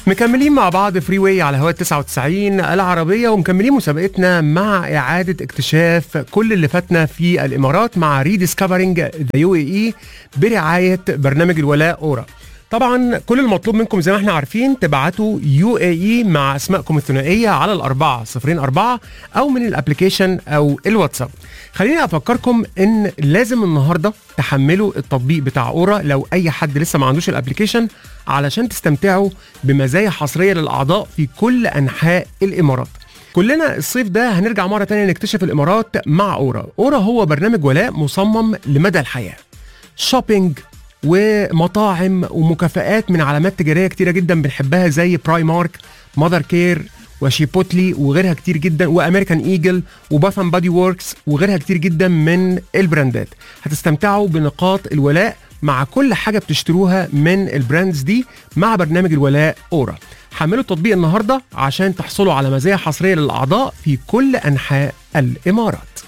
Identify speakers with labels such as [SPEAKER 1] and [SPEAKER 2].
[SPEAKER 1] مكملين مع بعض فري واي على هواء 99 العربية ومكملين مسابقتنا مع إعادة اكتشاف كل اللي فاتنا في الإمارات مع ريديسكفرينج ذا يو اي اي برعاية برنامج الولاء أورا طبعا كل المطلوب منكم زي ما احنا عارفين تبعتوا يو اي اي مع اسمائكم الثنائيه على الاربعه صفرين اربعه او من الابلكيشن او الواتساب خليني افكركم ان لازم النهارده تحملوا التطبيق بتاع اورا لو اي حد لسه ما عندوش الابلكيشن علشان تستمتعوا بمزايا حصريه للاعضاء في كل انحاء الامارات كلنا الصيف ده هنرجع مره تانية نكتشف الامارات مع اورا اورا هو برنامج ولاء مصمم لمدى الحياه شوبينج ومطاعم ومكافآت من علامات تجاريه كتيره جدا بنحبها زي براي مارك ماذر كير وشيبوتلي وغيرها كتير جدا وامريكان ايجل وباث اند بادي ووركس وغيرها كتير جدا من البراندات هتستمتعوا بنقاط الولاء مع كل حاجه بتشتروها من البراندز دي مع برنامج الولاء اورا حملوا التطبيق النهارده عشان تحصلوا على مزايا حصريه للاعضاء في كل انحاء الامارات